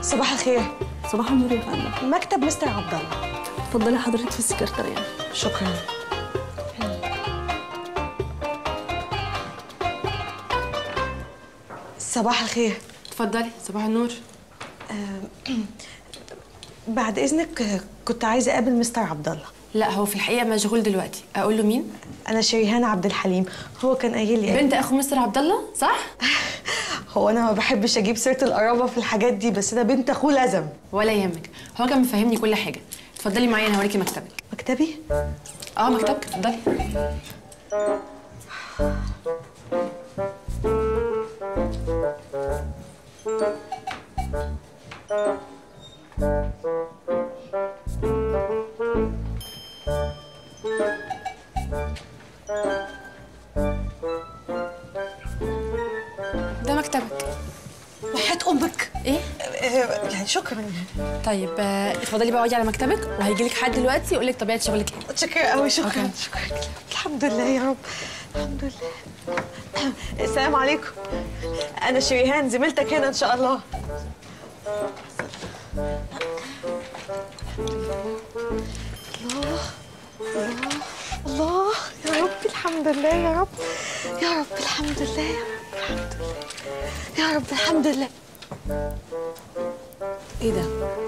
صباح الخير صباح النور يا فندم مكتب مستر عبد الله اتفضلي حضرتك في السكرتارية شكرا صباح الخير اتفضلي صباح النور بعد اذنك آه، كنت عايزه اقابل مستر عبد الله لا هو في الحقيقه مشغول دلوقتي اقول له مين انا شريهان عبد الحليم هو كان قايل لي بنت اخو مستر عبد الله صح هو انا ما بحبش اجيب سيره القرابه في الحاجات دي بس ده بنت اخوه لازم ولا يهمك هو كان مفهمني كل حاجه اتفضلي معايا انا هوريكي مكتبك مكتبي اه مكتبك اتفضلي ده مكتبك وحياه امك ايه آه، يعني شكرا طيب آه، اتفضلي بقى اقعدي على مكتبك وهيجي لك حد دلوقتي يقول لك طبيعه شغلك ايه شكرا قوي شكرا أوكي. شكرا الحمد لله يا رب الحمد لله السلام عليكم انا شريهان زميلتك هنا ان شاء الله الله الله الله يا رب الحمد لله يا رب يا رب الحمد لله يا رب الحمد لله يا رب الحمد لله ايه ده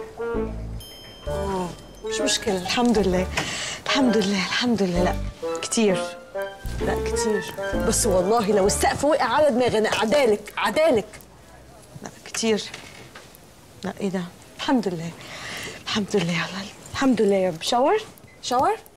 اه مش مشكلة الحمد لله الحمد لله الحمد لله لا كتير لا كتير بس والله لو السقف وقع على دماغي انا عدالك عدالك لا كتير لا ايه ده الحمد لله الحمد لله يلا الحمد لله يا رب شاور شاور